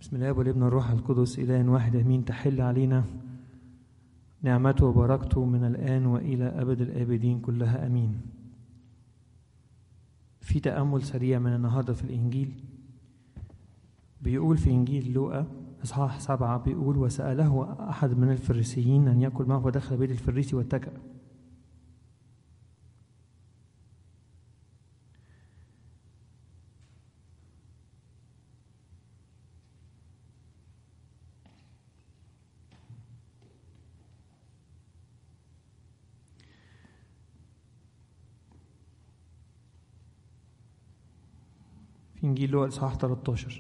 بسم الله والابن والروح القدس إله واحد أمين تحل علينا نعمته وبركته من الآن وإلى أبد الآبدين كلها أمين في تأمل سريع من النهاردة في الإنجيل بيقول في إنجيل لوقا إصحاح سبعة بيقول وسأله أحد من الفريسيين أن يأكل معه فدخل بيت الفريسي واتكأ في إنجيل لوقا إصحاح 13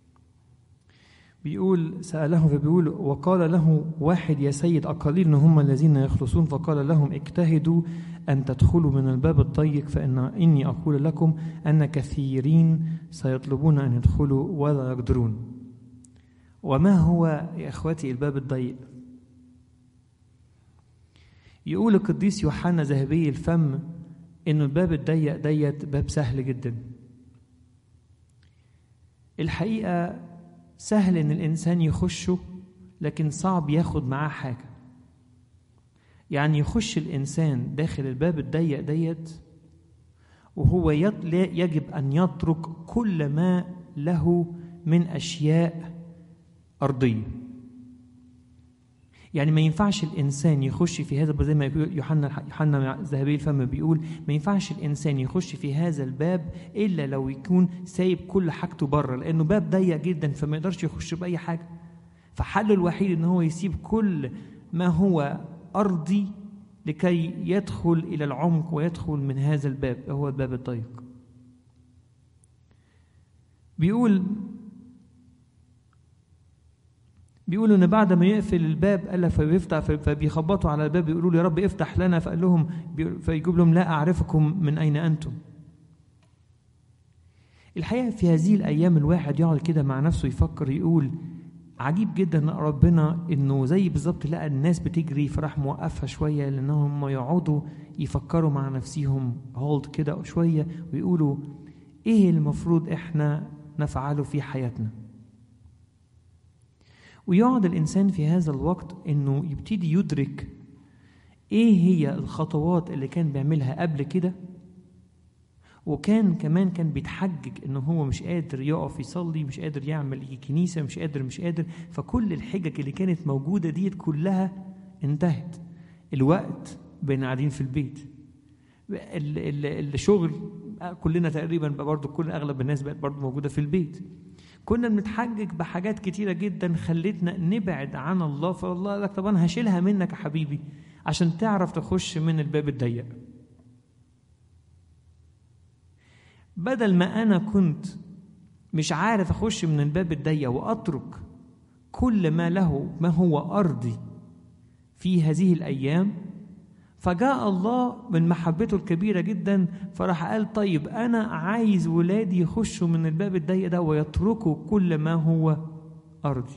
بيقول سأله فبيقول وقال له واحد يا سيد أقليل هم الذين يخلصون فقال لهم اجتهدوا أن تدخلوا من الباب الضيق فإن إني أقول لكم أن كثيرين سيطلبون أن يدخلوا ولا يقدرون وما هو يا إخواتي الباب الضيق يقول القديس يوحنا ذهبي الفم إنه الباب الضيق ديت باب سهل جدا الحقيقة سهل إن الإنسان يخشه لكن صعب ياخد معاه حاجة يعني يخش الإنسان داخل الباب الضيق ديت وهو يجب أن يترك كل ما له من أشياء أرضية يعني ما ينفعش الإنسان يخش في هذا زي ما يقول يوحنا يوحنا ذهبي الفم بيقول ما ينفعش الإنسان يخش في هذا الباب إلا لو يكون سايب كل حاجته بره لأنه باب ضيق جدا فما يقدرش يخش بأي حاجة فحله الوحيد إن هو يسيب كل ما هو أرضي لكي يدخل إلى العمق ويدخل من هذا الباب هو الباب الضيق بيقول بيقولوا ان بعد ما يقفل الباب قال فبيفتح فبيخبطوا على الباب بيقولوا له يا رب افتح لنا فقال لهم فيجيب لهم لا اعرفكم من اين انتم الحقيقه في هذه الايام الواحد يقعد كده مع نفسه يفكر يقول عجيب جدا ربنا انه زي بالظبط لقى الناس بتجري فراح موقفها شويه لانهم يقعدوا يفكروا مع نفسهم هولد كده شويه ويقولوا ايه المفروض احنا نفعله في حياتنا ويقعد الإنسان في هذا الوقت إنه يبتدي يدرك إيه هي الخطوات اللي كان بيعملها قبل كده وكان كمان كان بيتحجج إن هو مش قادر يقف يصلي مش قادر يعمل كنيسة مش قادر مش قادر فكل الحجج اللي كانت موجودة ديت كلها انتهت الوقت بين قاعدين في البيت الشغل كلنا تقريبا برضه كل اغلب الناس بقت برضه موجوده في البيت كنا بنتحجج بحاجات كتيرة جدا خلتنا نبعد عن الله فالله قال لك طب أنا هشيلها منك يا حبيبي عشان تعرف تخش من الباب الضيق بدل ما أنا كنت مش عارف أخش من الباب الضيق وأترك كل ما له ما هو أرضي في هذه الأيام فجاء الله من محبته الكبيرة جدا فراح قال طيب أنا عايز ولادي يخشوا من الباب الضيق ده ويتركوا كل ما هو أرضي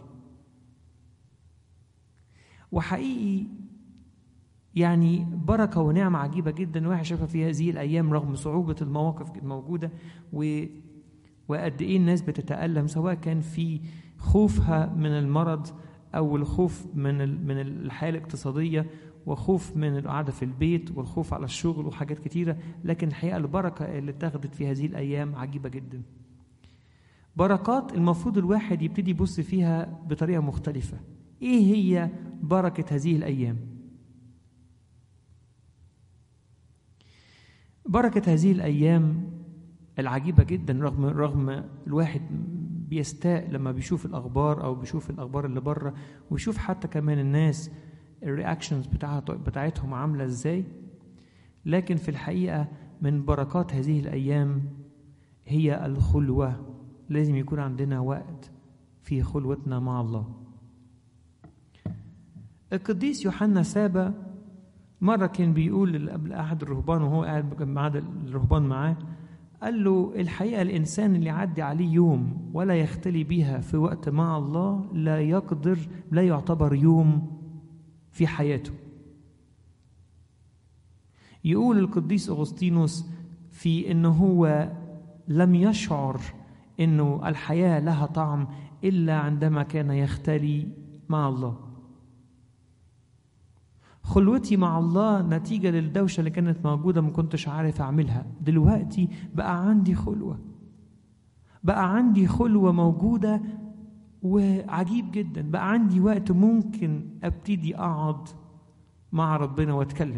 وحقيقي يعني بركة ونعمة عجيبة جدا الواحد شافها في هذه الأيام رغم صعوبة المواقف الموجودة و وقد إيه الناس بتتألم سواء كان في خوفها من المرض أو الخوف من من الحياة الاقتصادية وخوف من القعدة في البيت والخوف على الشغل وحاجات كتيرة لكن الحقيقة البركة اللي اتخذت في هذه الأيام عجيبة جدا بركات المفروض الواحد يبتدي يبص فيها بطريقة مختلفة إيه هي بركة هذه الأيام بركة هذه الأيام العجيبة جدا رغم رغم الواحد بيستاء لما بيشوف الأخبار أو بيشوف الأخبار اللي بره ويشوف حتى كمان الناس الرياكشنز بتاعتهم عاملة ازاي لكن في الحقيقة من بركات هذه الأيام هي الخلوة لازم يكون عندنا وقت في خلوتنا مع الله القديس يوحنا سابا مرة كان بيقول قبل أحد الرهبان وهو قاعد مع الرهبان معاه قال له الحقيقة الإنسان اللي يعدي عليه يوم ولا يختلي بيها في وقت مع الله لا يقدر لا يعتبر يوم في حياته يقول القديس أغسطينوس في أنه هو لم يشعر انه الحياه لها طعم الا عندما كان يختلي مع الله خلوتي مع الله نتيجه للدوشه اللي كانت موجوده ما كنتش عارف اعملها دلوقتي بقى عندي خلوه بقى عندي خلوه موجوده وعجيب جدا بقى عندي وقت ممكن ابتدي اقعد مع ربنا واتكلم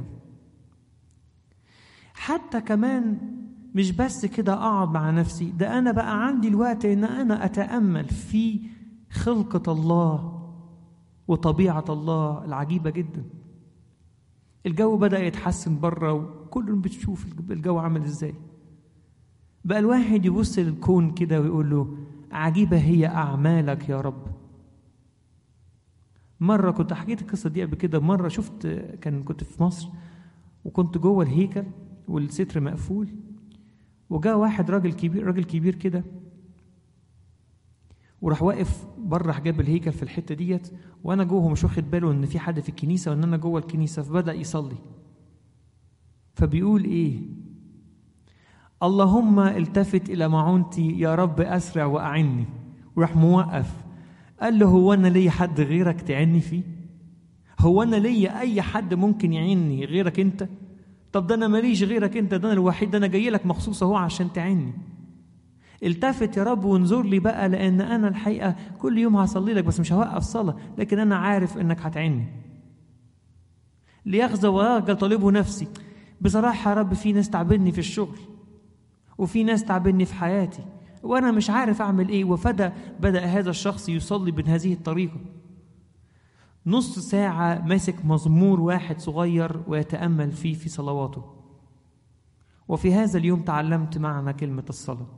حتى كمان مش بس كده اقعد مع نفسي ده انا بقى عندي الوقت ان انا اتامل في خلقه الله وطبيعه الله العجيبه جدا الجو بدا يتحسن بره وكل بتشوف الجو عامل ازاي بقى الواحد يبص للكون كده ويقول له عجيبه هي اعمالك يا رب مره كنت حكيت القصه دي قبل كده مره شفت كان كنت في مصر وكنت جوه الهيكل والستر مقفول وجاء واحد راجل كبير راجل كبير كده وراح واقف بره حجاب الهيكل في الحته ديت وانا جوه مش واخد باله ان في حد في الكنيسه وان انا جوه الكنيسه فبدا يصلي فبيقول ايه اللهم التفت الى معونتي يا رب اسرع واعني وراح موقف قال له هو انا ليا حد غيرك تعني فيه هو انا ليا اي حد ممكن يعيني غيرك انت طب ده انا ماليش غيرك انت ده انا الوحيد ده انا جاي لك مخصوص اهو عشان تعني التفت يا رب وانظر لي بقى لان انا الحقيقه كل يوم هصلي لك بس مش هوقف صلاه لكن انا عارف انك هتعني ليخزى ويخجل طالبه نفسي بصراحه يا رب في ناس تعبني في الشغل وفي ناس تعبني في حياتي وانا مش عارف اعمل ايه وفدا بدا هذا الشخص يصلي بهذه الطريقه نص ساعة ماسك مزمور واحد صغير ويتأمل فيه في صلواته وفي هذا اليوم تعلمت معنى كلمة الصلاة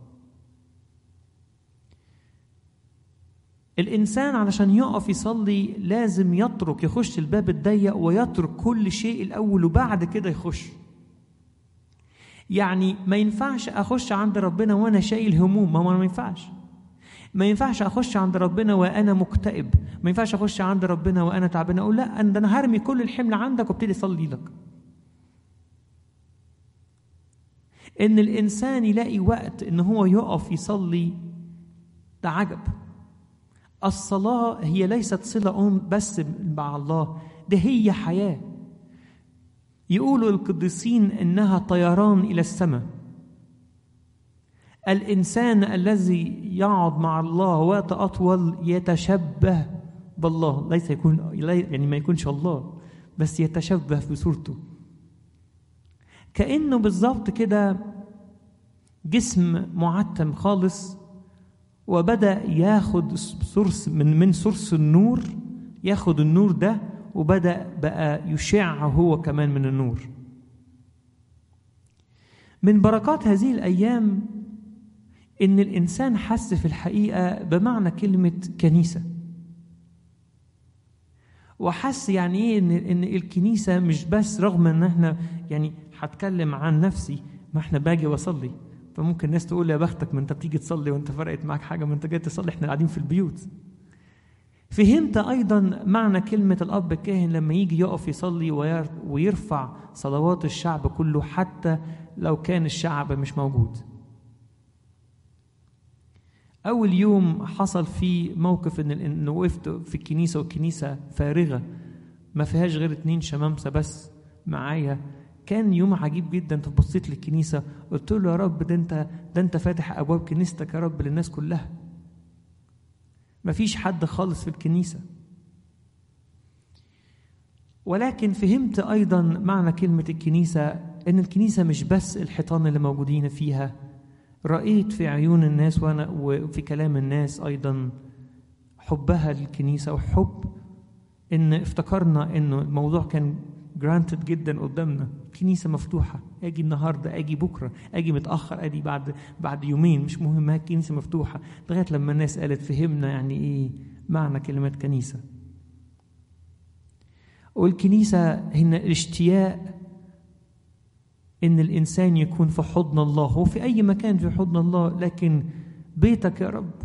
الإنسان علشان يقف يصلي لازم يترك يخش الباب الضيق ويترك كل شيء الأول وبعد كده يخش يعني ما ينفعش أخش عند ربنا وأنا شايل هموم ما هو ما ينفعش ما ينفعش اخش عند ربنا وانا مكتئب ما ينفعش اخش عند ربنا وانا تعبان اقول لا انا انا هرمي كل الحمل عندك وابتدي اصلي لك ان الانسان يلاقي وقت ان هو يقف يصلي ده عجب الصلاه هي ليست صله بس مع الله ده هي حياه يقولوا القديسين انها طيران الى السماء الإنسان الذي يقعد مع الله وقت أطول يتشبه بالله ليس يكون يعني ما يكونش الله بس يتشبه بصورته كأنه بالظبط كده جسم معتم خالص وبدأ ياخد سورس من من سورس النور ياخد النور ده وبدأ بقى يشع هو كمان من النور من بركات هذه الأيام ان الانسان حس في الحقيقه بمعنى كلمه كنيسه وحس يعني ايه ان ان الكنيسه مش بس رغم ان احنا يعني هتكلم عن نفسي ما احنا باجي واصلي فممكن الناس تقول يا بختك ما انت بتيجي تصلي وانت فرقت معاك حاجه ما انت جاي تصلي احنا قاعدين في البيوت فهمت ايضا معنى كلمه الاب الكاهن لما يجي يقف يصلي ويرفع صلوات الشعب كله حتى لو كان الشعب مش موجود أول يوم حصل فيه موقف إن إن وقفت في الكنيسة والكنيسة فارغة ما فيهاش غير اتنين شمامسة بس معايا كان يوم عجيب جدا فبصيت للكنيسة قلت له يا رب ده أنت ده أنت فاتح أبواب كنيستك يا رب للناس كلها مفيش حد خالص في الكنيسة ولكن فهمت أيضا معنى كلمة الكنيسة إن الكنيسة مش بس الحيطان اللي موجودين فيها رأيت في عيون الناس وأنا وفي كلام الناس أيضا حبها للكنيسة وحب إن افتكرنا إنه الموضوع كان جرانتد جدا قدامنا كنيسة مفتوحة أجي النهاردة أجي بكرة أجي متأخر أجي بعد بعد يومين مش مهم هي كنيسة مفتوحة لغاية لما الناس قالت فهمنا يعني إيه معنى كلمة كنيسة والكنيسة هنا الاشتياق ان الانسان يكون في حضن الله هو في اي مكان في حضن الله لكن بيتك يا رب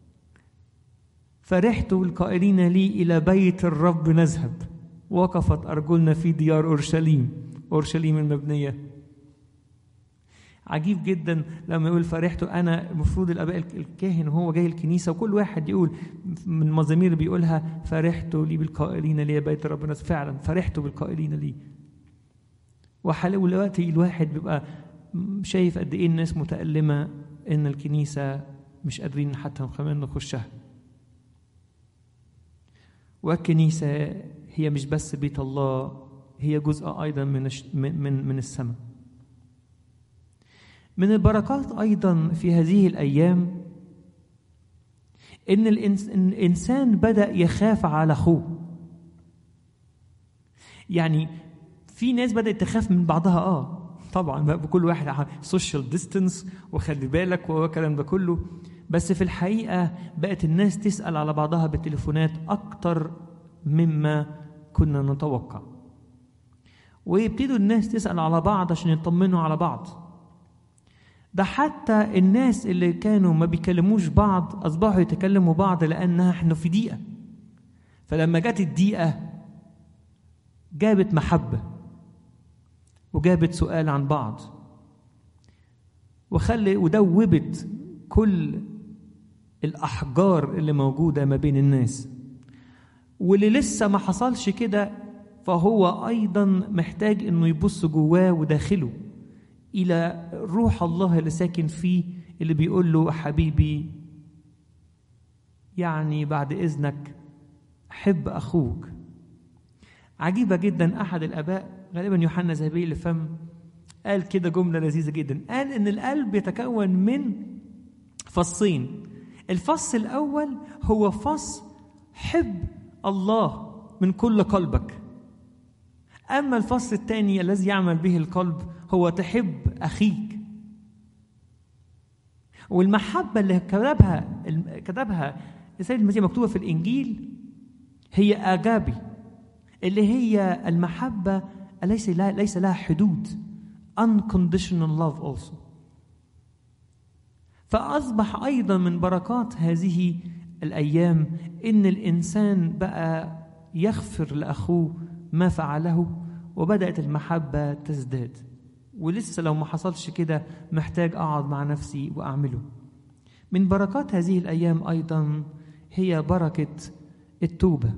فرحت القائلين لي الى بيت الرب نذهب وقفت ارجلنا في ديار اورشليم اورشليم المبنيه عجيب جدا لما يقول فرحت انا المفروض الاباء الكاهن وهو جاي الكنيسه وكل واحد يقول من المزامير بيقولها فرحت لي بالقائلين لي يا بيت ربنا فعلا فرحت بالقائلين لي ودلوقتي الواحد بيبقى شايف قد ايه الناس متألمة ان الكنيسة مش قادرين حتى كمان نخشها والكنيسة هي مش بس بيت الله هي جزء أيضا من من من السماء من البركات أيضا في هذه الأيام إن الإنسان بدأ يخاف على أخوه يعني في ناس بدأت تخاف من بعضها آه طبعا بقى بكل واحد سوشيال ديستانس وخلي بالك والكلام ده كله بس في الحقيقة بقت الناس تسأل على بعضها بالتليفونات أكتر مما كنا نتوقع ويبتدوا الناس تسأل على بعض عشان يطمنوا على بعض ده حتى الناس اللي كانوا ما بيكلموش بعض أصبحوا يتكلموا بعض لأنها احنا في دقيقة فلما جت الدقيقة جابت محبة وجابت سؤال عن بعض وخلي ودوبت كل الأحجار اللي موجودة ما بين الناس واللي لسه ما حصلش كده فهو أيضا محتاج إنه يبص جواه وداخله إلى روح الله اللي ساكن فيه اللي بيقول له حبيبي يعني بعد إذنك حب أخوك عجيبة جدا أحد الآباء غالبا يوحنا ذهبي الفم قال كده جملة لذيذة جدا قال إن القلب يتكون من فصين الفص الأول هو فص حب الله من كل قلبك أما الفصل الثاني الذي يعمل به القلب هو تحب أخيك والمحبة اللي كتبها كتبها السيد المسيح مكتوبة في الإنجيل هي آجابي اللي هي المحبة ليس لها ليس لها حدود unconditional love also فأصبح أيضا من بركات هذه الأيام إن الإنسان بقى يغفر لأخوه ما فعله وبدأت المحبة تزداد ولسه لو ما حصلش كده محتاج أقعد مع نفسي وأعمله من بركات هذه الأيام أيضا هي بركة التوبة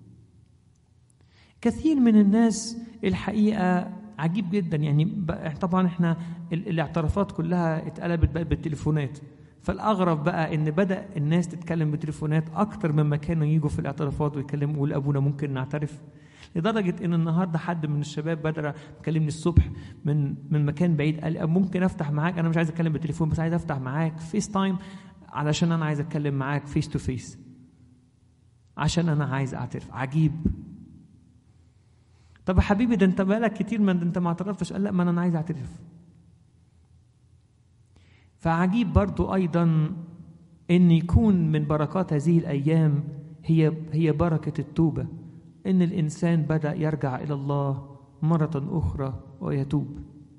كثير من الناس الحقيقة عجيب جدا يعني طبعا احنا الاعترافات كلها اتقلبت بقى بالتليفونات فالاغرب بقى ان بدا الناس تتكلم بالتليفونات اكتر مما كانوا يجوا في الاعترافات ويتكلموا يقول ابونا ممكن نعترف لدرجه ان النهارده حد من الشباب بدر كلمني الصبح من من مكان بعيد قال ممكن افتح معاك انا مش عايز اتكلم بالتليفون بس عايز افتح معاك فيس تايم علشان انا عايز اتكلم معاك فيس تو فيس عشان انا عايز اعترف عجيب طب يا حبيبي ده انت بقالك كتير ما انت ما اعترفتش قال لا ما انا عايز اعترف فعجيب برضو ايضا ان يكون من بركات هذه الايام هي هي بركه التوبه ان الانسان بدا يرجع الى الله مره اخرى ويتوب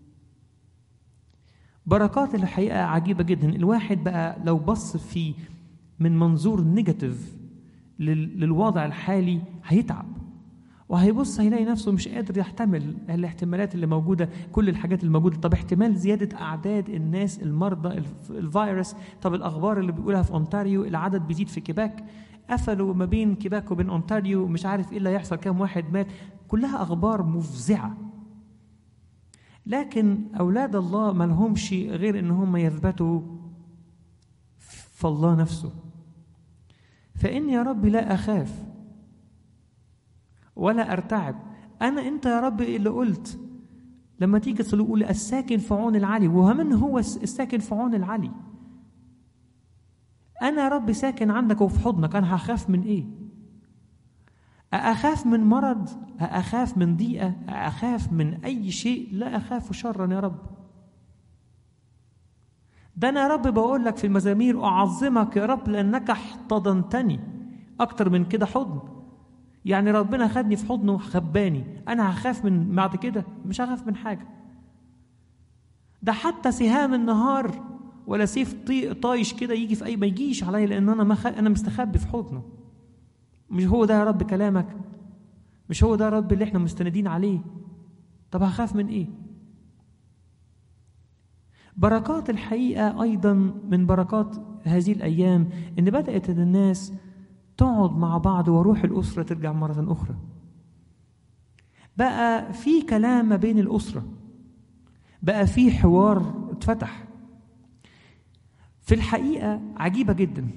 بركات الحقيقه عجيبه جدا الواحد بقى لو بص في من منظور نيجاتيف للوضع الحالي هيتعب وهيبص هيلاقي نفسه مش قادر يحتمل الاحتمالات اللي موجوده كل الحاجات اللي موجوده طب احتمال زياده اعداد الناس المرضى الفيروس طب الاخبار اللي بيقولها في اونتاريو العدد بيزيد في كيباك قفلوا ما بين كيباك وبين اونتاريو مش عارف ايه اللي هيحصل كام واحد مات كلها اخبار مفزعه لكن اولاد الله ما لهمش غير ان هم يثبتوا في الله نفسه فاني يا رب لا اخاف ولا ارتعب انا انت يا رب اللي قلت لما تيجي تقول الساكن في عون العلي ومن هو الساكن في عون العلي انا يا رب ساكن عندك وفي حضنك انا هخاف من ايه أخاف من مرض أخاف من ضيقة أخاف من أي شيء لا أخاف شرا يا رب ده أنا يا رب بقول لك في المزامير أعظمك يا رب لأنك احتضنتني أكتر من كده حضن يعني ربنا خدني في حضنه وخباني انا هخاف من بعد كده مش هخاف من حاجه ده حتى سهام النهار ولا سيف طايش كده يجي في اي ما يجيش عليا لان انا مخ... انا مستخبي في حضنه مش هو ده يا رب كلامك مش هو ده يا رب اللي احنا مستندين عليه طب هخاف من ايه بركات الحقيقة أيضا من بركات هذه الأيام إن بدأت الناس تقعد مع بعض وروح الأسرة ترجع مرة أخرى بقى في كلام ما بين الأسرة بقى في حوار اتفتح في الحقيقة عجيبة جدا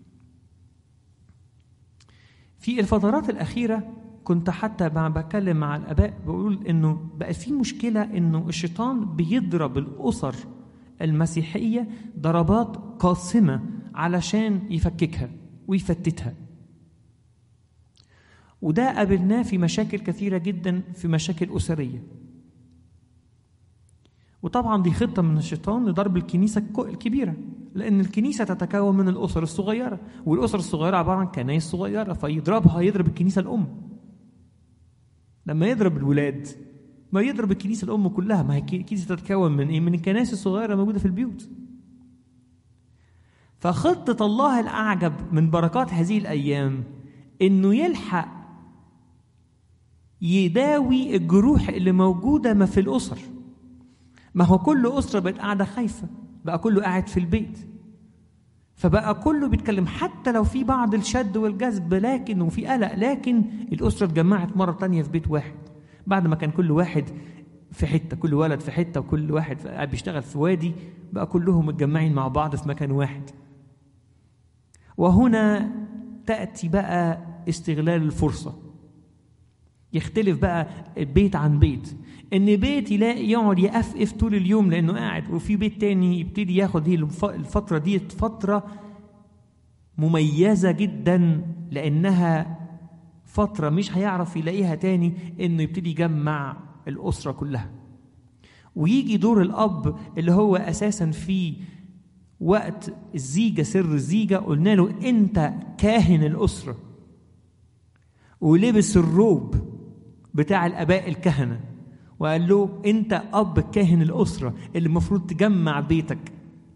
في الفترات الأخيرة كنت حتى مع بتكلم مع الآباء بقول إنه بقى في مشكلة إنه الشيطان بيضرب الأسر المسيحية ضربات قاسمة علشان يفككها ويفتتها وده قابلناه في مشاكل كثيرة جدا في مشاكل أسرية وطبعا دي خطة من الشيطان لضرب الكنيسة الكبيرة لأن الكنيسة تتكون من الأسر الصغيرة والأسر الصغيرة عبارة عن كنايس صغيرة فيضربها يضرب الكنيسة الأم لما يضرب الولاد ما يضرب الكنيسة الأم كلها ما هي الكنيسة تتكون من إيه؟ من الكنائس الصغيرة موجودة في البيوت فخطة الله الأعجب من بركات هذه الأيام إنه يلحق يداوي الجروح اللي موجودة ما في الأسر ما هو كل أسرة بقت قاعدة خايفة بقى كله قاعد في البيت فبقى كله بيتكلم حتى لو في بعض الشد والجذب لكن وفي قلق لكن الأسرة اتجمعت مرة تانية في بيت واحد بعد ما كان كل واحد في حتة كل ولد في حتة وكل واحد قاعد بيشتغل في وادي بقى كلهم متجمعين مع بعض في مكان واحد وهنا تأتي بقى استغلال الفرصة يختلف بقى بيت عن بيت ان بيت يلاقي يقعد يقفقف طول اليوم لانه قاعد وفي بيت تاني يبتدي ياخد هي الفتره دي فتره مميزه جدا لانها فتره مش هيعرف يلاقيها تاني انه يبتدي يجمع الاسره كلها ويجي دور الاب اللي هو اساسا في وقت الزيجه سر الزيجه قلنا له انت كاهن الاسره ولبس الروب بتاع الاباء الكهنه وقال له انت اب كاهن الاسره اللي المفروض تجمع بيتك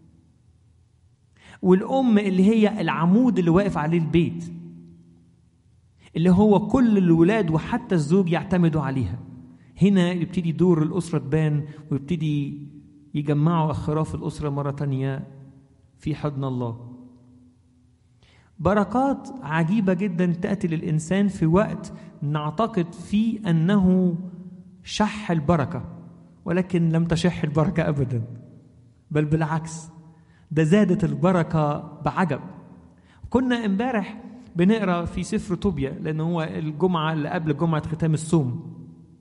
والام اللي هي العمود اللي واقف عليه البيت اللي هو كل الولاد وحتى الزوج يعتمدوا عليها هنا يبتدي دور الاسره تبان ويبتدي يجمعوا اخراف الاسره مره تانية في حضن الله بركات عجيبه جدا تاتي للانسان في وقت نعتقد فيه انه شح البركة ولكن لم تشح البركة أبدا بل بالعكس ده زادت البركة بعجب كنا امبارح بنقرا في سفر طوبيا لأن هو الجمعة اللي قبل جمعة ختام الصوم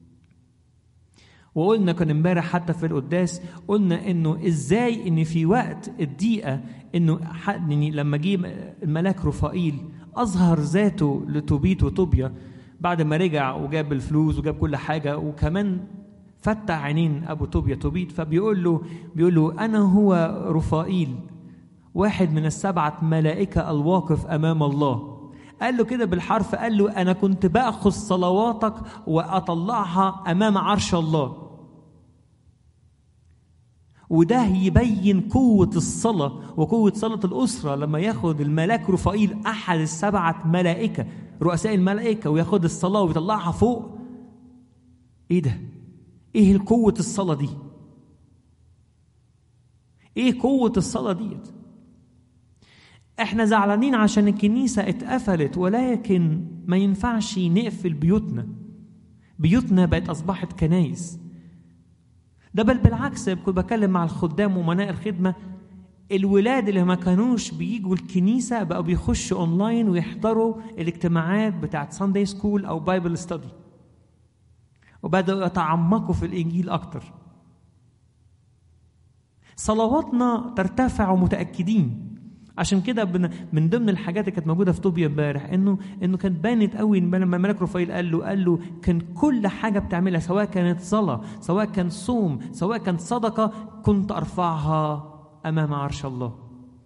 وقلنا كان امبارح حتى في القداس قلنا انه ازاي ان في وقت الضيقه انه يعني لما جه الملاك رفائيل اظهر ذاته لتوبيت وطوبيا بعد ما رجع وجاب الفلوس وجاب كل حاجه وكمان فتح عينين ابو توبيا توبيت فبيقول له بيقول له انا هو رفائيل واحد من السبعه ملائكه الواقف امام الله قال له كده بالحرف قال له انا كنت باخذ صلواتك واطلعها امام عرش الله وده يبين قوة الصلاة وقوة صلاة الأسرة لما ياخد الملاك رفائيل أحد السبعة ملائكة رؤساء الملائكة وياخد الصلاة ويطلعها فوق إيه ده؟ إيه قوة الصلاة دي؟ إيه قوة الصلاة ديت؟ إحنا زعلانين عشان الكنيسة اتقفلت ولكن ما ينفعش نقفل بيوتنا بيوتنا بقت أصبحت كنايس ده بل بالعكس كنت بكلم مع الخدام ومناء الخدمه الولاد اللي ما كانوش بيجوا الكنيسه بقوا بيخشوا اونلاين ويحضروا الاجتماعات بتاعت سانداي سكول او بايبل ستادي وبداوا يتعمقوا في الانجيل اكتر صلواتنا ترتفع ومتاكدين عشان كده من ضمن الحاجات اللي كانت موجوده في طوبيا امبارح انه انه كانت بانت قوي لما ملك رفائيل قال له قال له كان كل حاجه بتعملها سواء كانت صلاه سواء كان صوم سواء كانت صدقه كنت ارفعها امام عرش الله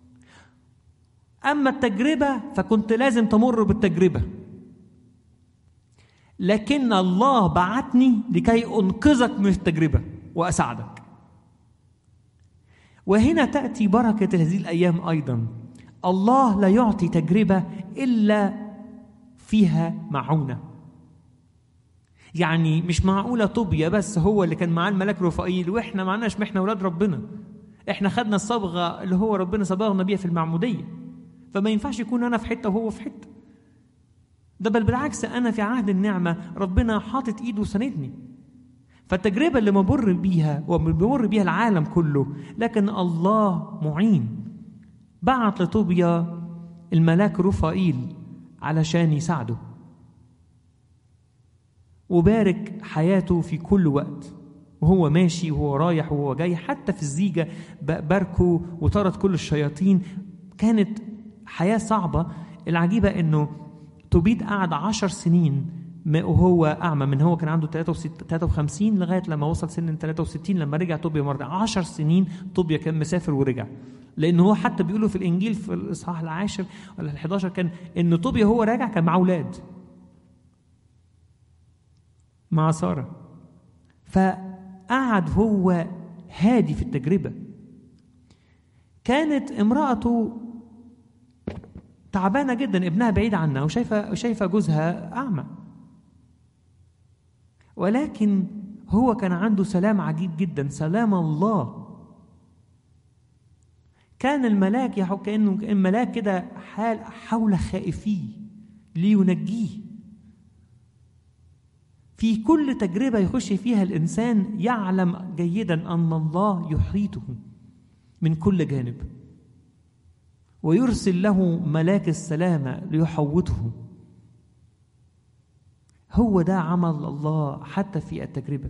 اما التجربه فكنت لازم تمر بالتجربه لكن الله بعتني لكي انقذك من التجربه واساعدك وهنا تأتي بركة هذه الأيام أيضا الله لا يعطي تجربة إلا فيها معونة يعني مش معقولة طوبيا بس هو اللي كان معاه الملاك رفائيل واحنا معناش ما احنا ولاد ربنا احنا خدنا الصبغه اللي هو ربنا صبغنا بيها في المعموديه فما ينفعش يكون انا في حته وهو في حته ده بل بالعكس انا في عهد النعمه ربنا حاطط ايده وساندني فالتجربه اللي ممر بيها وبيمر بيها العالم كله لكن الله معين بعت لطوبيا الملاك رفائيل علشان يساعده وبارك حياته في كل وقت وهو ماشي وهو رايح وهو جاي حتى في الزيجة باركه وطرد كل الشياطين كانت حياة صعبة العجيبة انه توبيت قعد عشر سنين وهو أعمى من هو كان عنده 53 لغاية لما وصل سن 63 لما رجع طوبيا مرة 10 سنين طوبيا كان مسافر ورجع لأن هو حتى بيقولوا في الإنجيل في الإصحاح العاشر ولا ال 11 كان إن طوبيا هو راجع كان معاه أولاد مع سارة فقعد هو هادي في التجربة كانت امرأته تعبانة جدا ابنها بعيد عنها وشايفة شايفة جوزها أعمى ولكن هو كان عنده سلام عجيب جدا سلام الله كان الملاك يحو كأنه الملاك كده حال حول خائفيه لينجيه في كل تجربة يخش فيها الإنسان يعلم جيدا أن الله يحيطه من كل جانب ويرسل له ملاك السلامة ليحوطه هو ده عمل الله حتى في التجربة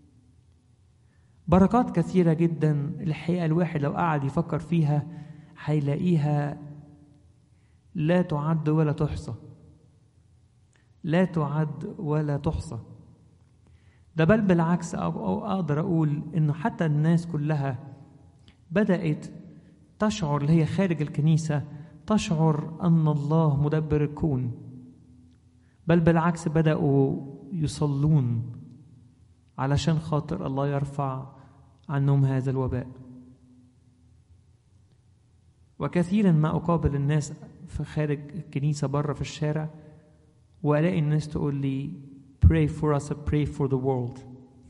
بركات كثيرة جدا الحقيقة الواحد لو قعد يفكر فيها هيلاقيها لا تعد ولا تحصى لا تعد ولا تحصى ده بل بالعكس أو أقدر أقول إنه حتى الناس كلها بدأت تشعر اللي هي خارج الكنيسة تشعر أن الله مدبر الكون بل بالعكس بدأوا يصلون علشان خاطر الله يرفع عنهم هذا الوباء وكثيرا ما أقابل الناس في خارج الكنيسة بره في الشارع وألاقي الناس تقول لي pray for us pray for the world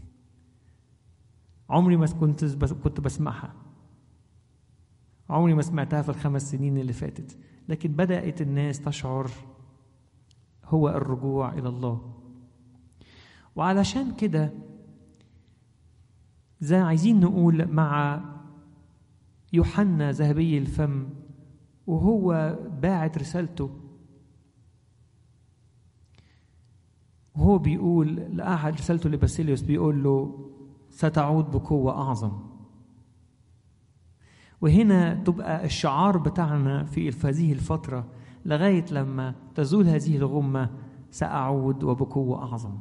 عمري ما كنت بس كنت بسمعها عمري ما سمعتها في الخمس سنين اللي فاتت لكن بدأت الناس تشعر هو الرجوع إلى الله وعلشان كده زي عايزين نقول مع يوحنا ذهبي الفم وهو باعت رسالته وهو بيقول لأحد رسالته لباسيليوس بيقول له ستعود بقوة أعظم وهنا تبقى الشعار بتاعنا في هذه الفترة لغاية لما تزول هذه الغمة سأعود وبقوة أعظم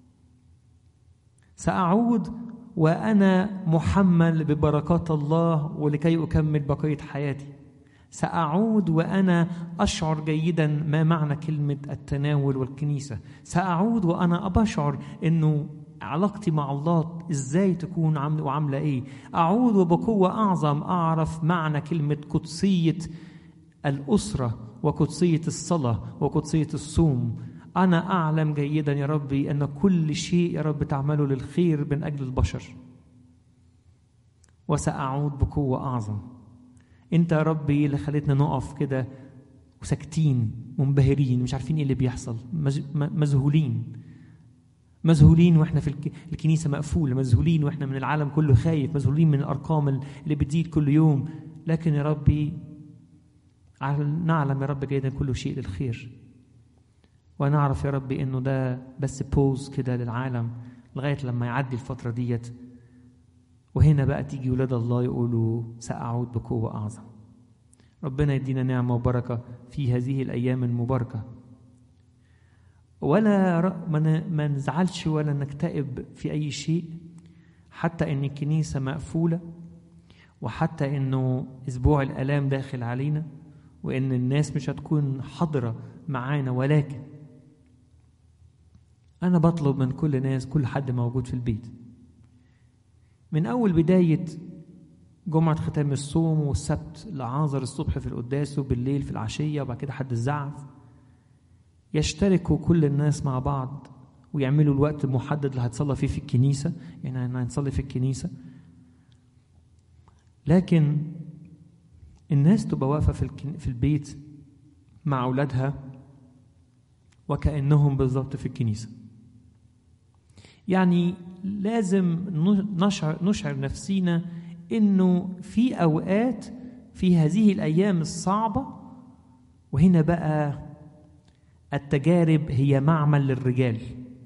سأعود وأنا محمل ببركات الله ولكي أكمل بقية حياتي سأعود وأنا أشعر جيدا ما معنى كلمة التناول والكنيسة سأعود وأنا أبشعر أنه علاقتي مع الله ازاي تكون عامله وعامله ايه اعود وبقوه اعظم اعرف معنى كلمه قدسيه الاسره وقدسيه الصلاه وقدسيه الصوم انا اعلم جيدا يا ربي ان كل شيء يا رب تعمله للخير من اجل البشر وساعود بقوه اعظم انت يا ربي اللي خليتنا نقف كده وساكتين منبهرين مش عارفين ايه اللي بيحصل مذهولين مذهولين واحنا في الكنيسه مقفوله مذهولين واحنا من العالم كله خايف مذهولين من الارقام اللي بتزيد كل يوم لكن يا ربي نعلم يا رب جيدا كل شيء للخير ونعرف يا ربي انه ده بس بوز كده للعالم لغايه لما يعدي الفتره ديت وهنا بقى تيجي ولاد الله يقولوا ساعود بقوه اعظم ربنا يدينا نعمه وبركه في هذه الايام المباركه ولا ما نزعلش ولا نكتئب في أي شيء حتى إن الكنيسة مقفولة وحتى إنه أسبوع الآلام داخل علينا وإن الناس مش هتكون حاضرة معانا ولكن أنا بطلب من كل ناس كل حد موجود في البيت من أول بداية جمعة ختام الصوم والسبت العازر الصبح في القداس وبالليل في العشية وبعد كده حد الزعف يشتركوا كل الناس مع بعض ويعملوا الوقت المحدد اللي هتصلى فيه في الكنيسة يعني هنصلي في الكنيسة لكن الناس تبقى واقفة في, الكن... في البيت مع أولادها وكأنهم بالظبط في الكنيسة يعني لازم نشعر, نشعر نفسينا انه في اوقات في هذه الايام الصعبه وهنا بقى التجارب هي معمل للرجال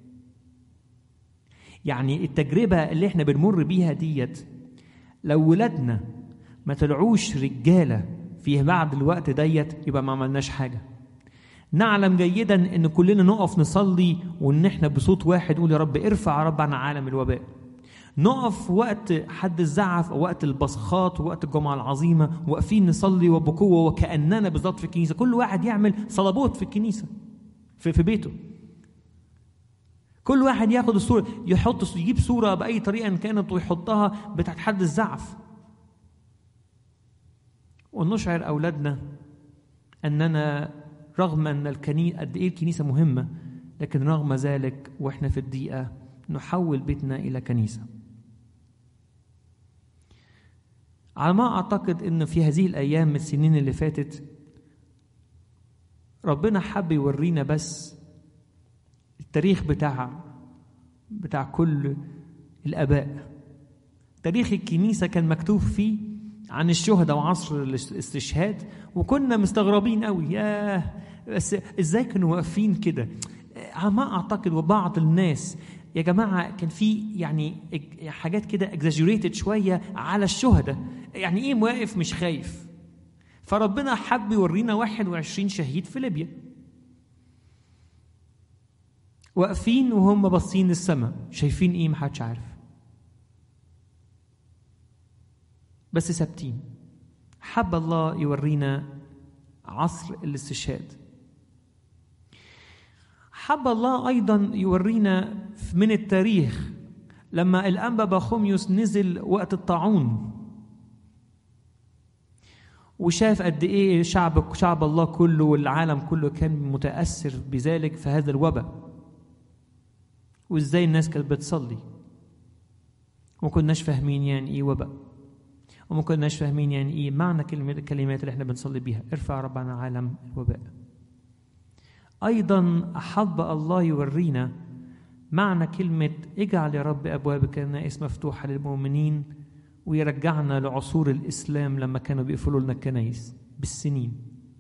يعني التجربه اللي احنا بنمر بيها ديت لو ولادنا ما طلعوش رجاله في بعد الوقت ديت يبقى ما عملناش حاجه نعلم جيدا ان كلنا نقف نصلي وان احنا بصوت واحد نقول يا رب ارفع يا رب عن عالم الوباء نقف وقت حد الزعف او وقت البصخات ووقت الجمعه العظيمه واقفين نصلي وبقوه وكاننا بالظبط في الكنيسه كل واحد يعمل صلبوت في الكنيسه في, في بيته كل واحد ياخد الصوره يحط يجيب صوره باي طريقه إن كانت ويحطها بتاعت حد الزعف ونشعر اولادنا اننا رغم ان الكنيسه قد ايه الكنيسه مهمه لكن رغم ذلك واحنا في الضيقه نحول بيتنا الى كنيسه على ما اعتقد ان في هذه الايام من السنين اللي فاتت ربنا حب يورينا بس التاريخ بتاع بتاع كل الاباء تاريخ الكنيسه كان مكتوب فيه عن الشهداء وعصر الاستشهاد وكنا مستغربين قوي ياه بس ازاي كانوا واقفين كده على ما اعتقد وبعض الناس يا جماعه كان في يعني حاجات كده اكزاجوريتد شويه على الشهداء يعني ايه واقف مش خايف فربنا حب يورينا 21 شهيد في ليبيا واقفين وهم باصين للسماء شايفين ايه محدش عارف بس ثابتين حب الله يورينا عصر الاستشهاد حب الله ايضا يورينا من التاريخ لما الانبا باخوميوس نزل وقت الطاعون وشاف قد ايه شعب شعب الله كله والعالم كله كان متاثر بذلك في هذا الوباء وازاي الناس كانت بتصلي وما كناش فاهمين يعني ايه وباء وما كناش فاهمين يعني ايه معنى كلمة الكلمات اللي احنا بنصلي بيها ارفع ربنا عالم الوباء ايضا احب الله يورينا معنى كلمة اجعل يا رب ابواب الكنائس مفتوحة للمؤمنين ويرجعنا لعصور الاسلام لما كانوا بيقفلوا لنا الكنائس بالسنين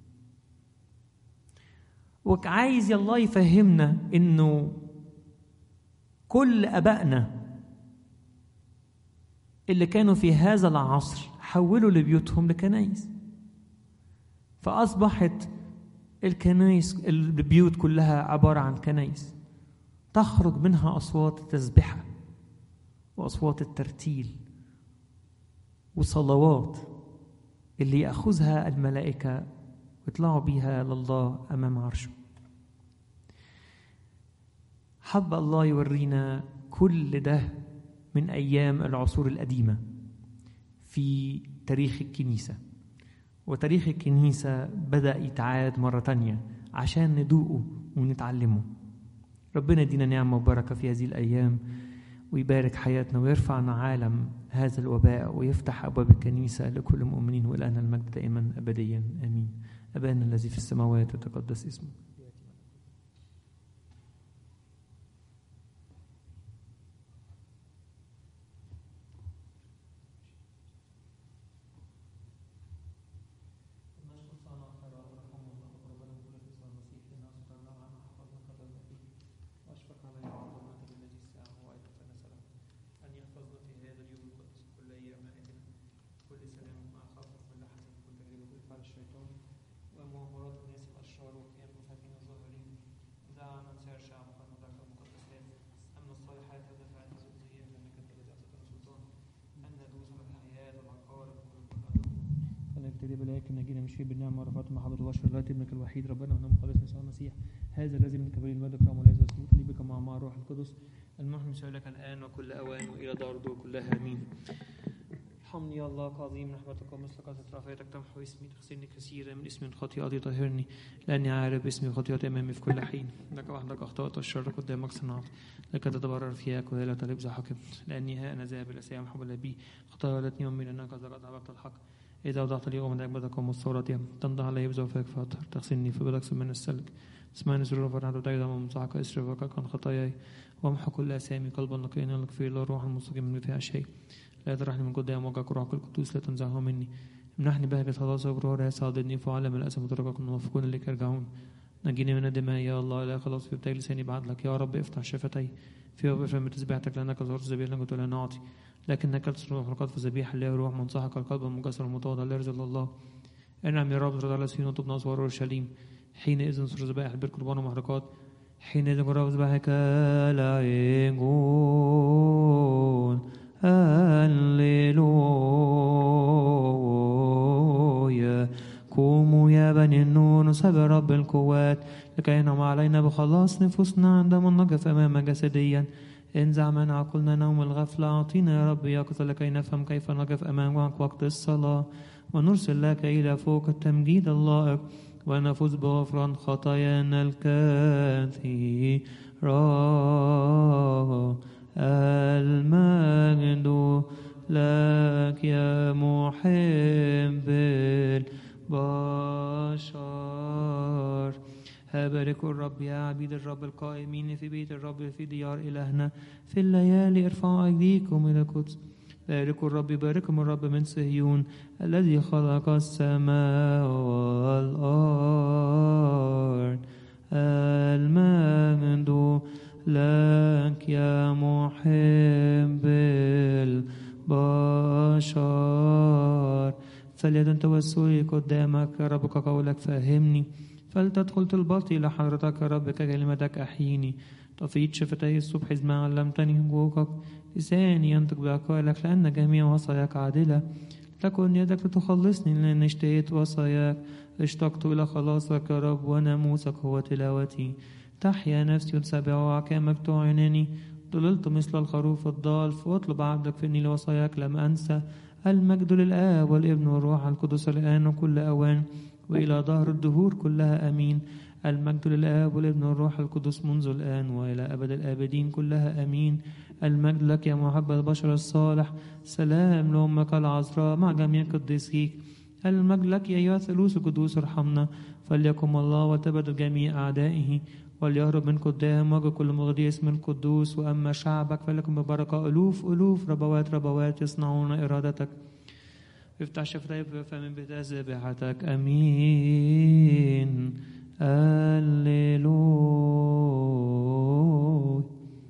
وعايز الله يفهمنا انه كل ابائنا اللي كانوا في هذا العصر حولوا لبيوتهم لكنايس فأصبحت الكنايس البيوت كلها عبارة عن كنايس تخرج منها أصوات التسبحة وأصوات الترتيل وصلوات اللي يأخذها الملائكة ويطلعوا بيها لله أمام عرشه حب الله يورينا كل ده من أيام العصور القديمة في تاريخ الكنيسة وتاريخ الكنيسة بدأ يتعاد مرة تانية عشان ندوقه ونتعلمه ربنا يدينا نعمة وبركة في هذه الأيام ويبارك حياتنا ويرفعنا عالم هذا الوباء ويفتح أبواب الكنيسة لكل مؤمنين ولنا المجد دائما أبديا آمين أبانا الذي في السماوات وتقدس اسمك ولكن نجينا مش فيه بالنعمة ورفعت محبة وبشر الله ابنك الوحيد ربنا ونعم خالص يسوع المسيح هذا الذي من كبرين المجد كرام والعز والسلطة لي بك مع مع الروح القدس المحن لك الآن وكل أوان وإلى دار كلها آمين ارحمني يا الله كعظيم رحمتك ومثل كثرة رأفاتك تمحو اسمي تغسلني كثيرا من اسمي خطيئتي طهرني لأني عارف اسمي وخطيئتي أمامي في كل حين لك وحدك أخطأت الشر قدامك صنعت لك تتبرر فيك ولا تلبس حكمت لأني ها أنا ذاهب إلى سيام حب بي خطايا ولتني أمي لأنك قد أعبدت الحق إذا وضعت لي أمم عبادك ومصورتي تنضح علي بزوفك فأطهر تغسلني فبدك من السلك اسمعني سرور فرحت وتعيد وممسحك اسرفك عن خطاياي وامحو كل أسامي قلبا نقيا لك في الله روحا مستقيما من فيها شيء لا ترحني من قدام وجهك روحك القدوس لا تنزعه مني امنحني بهجة خلاص وبرورها صاددني فعلم الأسف وتركك الموافقون اللي يرجعون نجيني من الدماء يا الله لا خلاص في بتاعي لساني بعدلك يا رب افتح شفتي في وفهم تسبيحتك لأنك ظهرت ذبيحة لك ولا نعطي لكنك تصرف الحلقات في ذبيحة لا روح منصحك القلب المكسر المتواضع لا يرزق الله انعم يا رب رد على سيون وطب ناصر اورشليم حينئذ نصر ذبائح البر قربان ومحرقات حينئذ قرب ذبائحك لا ينقون هللويا قوموا يا بني النور نسبح رب القوات لكي ينعم علينا بخلاص نفوسنا عندما نقف أمام جسديا انزع من عقلنا نوم الغفلة أعطينا يا رب يقظة لكي نفهم كيف نقف أمامك وقت الصلاة ونرسل لك إلى فوق التمجيد اللائق ونفوز بغفران خطايانا الكثيرة المجد لك يا محب البشر هبارك الرب يا عبيد الرب القائمين في بيت الرب في ديار إلهنا في الليالي ارفعوا أيديكم إلى القدس باركوا الرب باركم الرب من صهيون الذي خلق السماء والأرض المجد لك يا محب البشر فليدن توسلي قدامك يا رب كقولك فهمني فلتدخل طلبتي إلى حضرتك يا رب ككلمتك أحييني تفيض شفتي الصبح إذ ما علمتني حقوقك لساني ينطق بأقوالك لأن جميع وصاياك عادلة تكن يدك لتخلصني لأن اشتهيت وصاياك اشتقت إلى خلاصك يا رب وناموسك هو تلاوتي تحيا نفسي وتسبع أحكامك تعنني ضللت مثل الخروف الضال فاطلب عبدك فإني لوصاياك لم أنسى المجد للآب والابن والروح القدس الآن وكل أوان وإلى ظهر الدهور كلها أمين المجد للآب والابن والروح القدس منذ الآن وإلى أبد الآبدين كلها أمين المجد لك يا محب البشر الصالح سلام لأمك العذراء مع جميع قديسيك المجد لك يا أيها الثالوث القدوس ارحمنا فليكن الله وتبدل جميع أعدائه وليهرب من قدام وجه كل مغضي اسم القدوس وأما شعبك فلكم ببركة ألوف ألوف ربوات ربوات يصنعون إرادتك افتح شفتي فمن بتاع ذبيحتك امين هللويا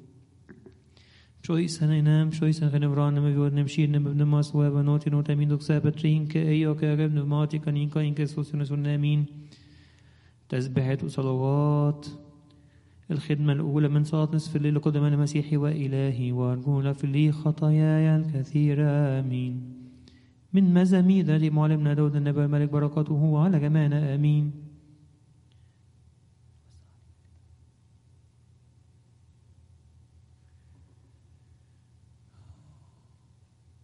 Choisen inam, choisen gen vran me vjord nem shir nem nem mas wa banoti not amin dok sabet rin ke ayo ke agab nem mati kanin ka in ke sosun sun amin تسبيحات وصلوات الخدمة الأولى من صلاة نصف الليل قدم المسيح وإلهي وأرجو في لي خطاياي الكثيرة آمين من مزامير معلمنا داود النبي الملك بركاته على جميعنا آمين